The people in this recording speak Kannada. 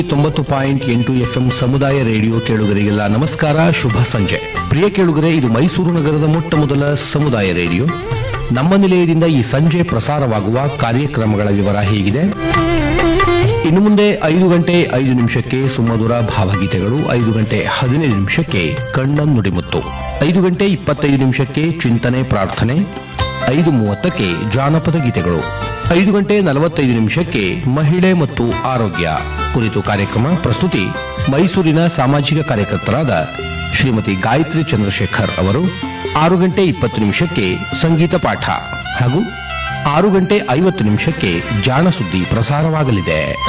ತೊಂಬತ್ತು ಪಾಯಿಂಟ್ ಎಂಟು ಎಫ್ಎಂ ಸಮುದಾಯ ರೇಡಿಯೋ ಕೇಳುಗರಿಗೆಲ್ಲ ನಮಸ್ಕಾರ ಶುಭ ಸಂಜೆ ಪ್ರಿಯ ಕೇಳುಗರೆ ಇದು ಮೈಸೂರು ನಗರದ ಮೊಟ್ಟ ಮೊದಲ ಸಮುದಾಯ ರೇಡಿಯೋ ನಮ್ಮ ನಿಲಯದಿಂದ ಈ ಸಂಜೆ ಪ್ರಸಾರವಾಗುವ ಕಾರ್ಯಕ್ರಮಗಳ ವಿವರ ಹೀಗಿದೆ ಇನ್ನು ಮುಂದೆ ಐದು ಗಂಟೆ ಐದು ನಿಮಿಷಕ್ಕೆ ಸುಮಧುರ ಭಾವಗೀತೆಗಳು ಐದು ಗಂಟೆ ಹದಿನೈದು ನಿಮಿಷಕ್ಕೆ ಕಣ್ಣನ್ ನುಡಿಮುತ್ತು ಐದು ಗಂಟೆ ಇಪ್ಪತ್ತೈದು ನಿಮಿಷಕ್ಕೆ ಚಿಂತನೆ ಪ್ರಾರ್ಥನೆ ಐದು ಮೂವತ್ತಕ್ಕೆ ಜಾನಪದ ಗೀತೆಗಳು ಐದು ಗಂಟೆ ನಲವತ್ತೈದು ನಿಮಿಷಕ್ಕೆ ಮಹಿಳೆ ಮತ್ತು ಆರೋಗ್ಯ ಕುರಿತು ಕಾರ್ಯಕ್ರಮ ಪ್ರಸ್ತುತಿ ಮೈಸೂರಿನ ಸಾಮಾಜಿಕ ಕಾರ್ಯಕರ್ತರಾದ ಶ್ರೀಮತಿ ಗಾಯತ್ರಿ ಚಂದ್ರಶೇಖರ್ ಅವರು ಆರು ಗಂಟೆ ಇಪ್ಪತ್ತು ನಿಮಿಷಕ್ಕೆ ಸಂಗೀತ ಪಾಠ ಹಾಗೂ ಆರು ಗಂಟೆ ಐವತ್ತು ನಿಮಿಷಕ್ಕೆ ಜಾಣ ಸುದ್ದಿ ಪ್ರಸಾರವಾಗಲಿದೆ